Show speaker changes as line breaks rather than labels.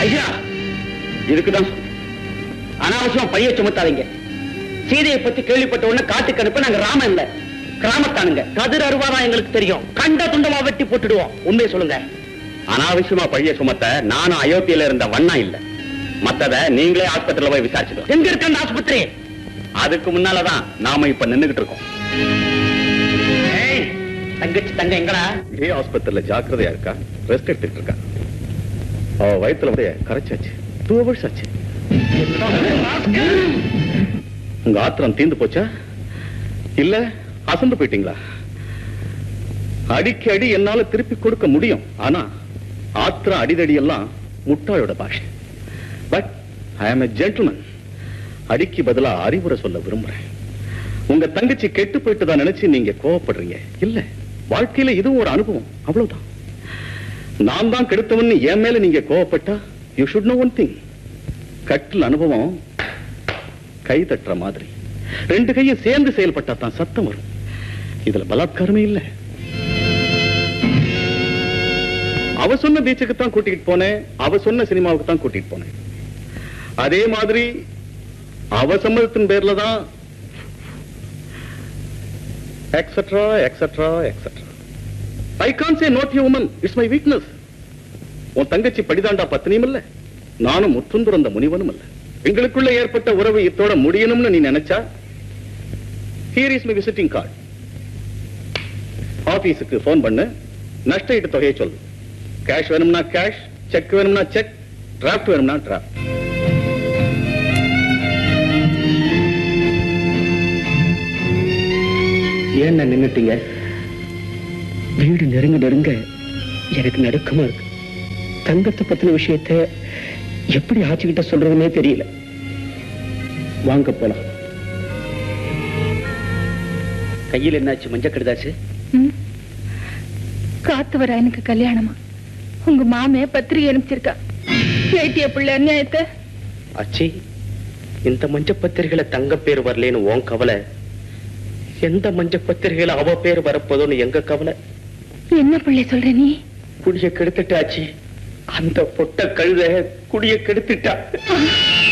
ஐயா இதுக்குதான் அனாவசியம் பழிய சுமத்தாதீங்க சீதையை பத்தி கேள்விப்பட்ட உடனே காட்டுக்கு அனுப்ப நாங்க ராமன் இல்ல கிராமத்தானுங்க கதிர் அருவாதான் எங்களுக்கு தெரியும் கண்ட துண்டமா வெட்டி போட்டுடுவோம் உண்மையை சொல்லுங்க அனாவசியமா பழிய சுமத்த நானும் அயோத்தியில இருந்த வண்ணா இல்ல மத்தத நீங்களே ஆஸ்பத்திரியில போய் விசாரிச்சுக்கோ எங்க இருக்க அந்த ஆஸ்பத்திரி அதுக்கு முன்னாலதான் நாம இப்ப நின்னுகிட்டு இருக்கோம் ஏய், தங்கச்சி தங்க எங்கடா
இதே ஆஸ்பத்திரியில ஜாக்கிரதையா இருக்கா ரெஸ்ட் எடுத்துட்டு இருக்கா அவ வயித்துல வந்து கரைச்சாச்சு டூ ஹவர்ஸ் ஆச்சு உங்க ஆத்திரம் தீந்து போச்சா இல்ல அசந்து போயிட்டீங்களா அடிக்கு அடி என்னால திருப்பி கொடுக்க முடியும் ஆனா ஆத்திரம் அடிதடி எல்லாம் முட்டாளோட பாஷை பட் ஐ ஆம் எ ஜென்டில்மேன் அடிக்கு பதிலா அறிவுரை சொல்ல விரும்புறேன் உங்க தங்கச்சி கெட்டு போயிட்டு நினைச்சு நீங்க கோவப்படுறீங்க இல்ல வாழ்க்கையில இதுவும் ஒரு அனுபவம் அவ்வளவுதான் நான் தான் கெடுத்தவன் என் மேல நீங்க கோவப்பட்டா you should know one thing கட்டில் அனுபவம் கை தட்டுற மாதிரி ரெண்டு கையும் சேர்ந்து செயல்பட்டா தான் சத்தம் வரும் இதுல பலாத்காரமே இல்ல அவ சொன்ன பீச்சுக்கு தான் கூட்டிட்டு போனேன் அவ சொன்ன சினிமாவுக்கு தான் கூட்டிட்டு போனேன் அதே மாதிரி அவ சம்மதத்தின் பேர்ல தான் etcetera etcetera etcetera I can say not you woman it's my weakness உன் தங்கச்சி படிதாண்டா பத்னியும் இல்ல நானும் முற்றுந்துறந்த முனிவனும் இல்ல எங்களுக்குள்ள ஏற்பட்ட உறவு இத்தோட முடியணும்னு நீ நினைச்சா here is my visiting card ஆபீஸுக்கு ஃபோன் பண்ணு நஷ்ட ஈட்டு தொகையை சொல்லு கேஷ் வேணும்னா கேஷ் செக் வேணும்னா செக் டிராஃப்ட் வேணும்னா டிராஃப்ட்
ஏன் நின்னுட்டீங்க வீடு நெருங்க நெருங்க எனக்கு நடுக்கமா இருக்கு தங்கத்தை பத்தின விஷயத்த எப்படி ஆச்சுக்கிட்ட சொல்றதுன்னே தெரியல வாங்க போலாம் கையில் என்னாச்சு மஞ்ச கடுதாச்சு
ம். காத்து வர எனக்கு கல்யாணமா உங்க மாமே பத்திரிகை அனுப்பிச்சிருக்கா கேட்டிய பிள்ளை அநியாயத்தை
அச்சி இந்த மஞ்ச பத்திரிகையில தங்க பேர் வரலேன்னு உன் கவலை எந்த மஞ்ச பத்திரிகையில அவ பேர் வரப்போதோன்னு எங்க கவலை
என்ன பிள்ளை சொல்ற நீ
குடிய கெடுத்துட்டாச்சு அந்த பொட்ட கழுத குடிய கெடுத்துட்டா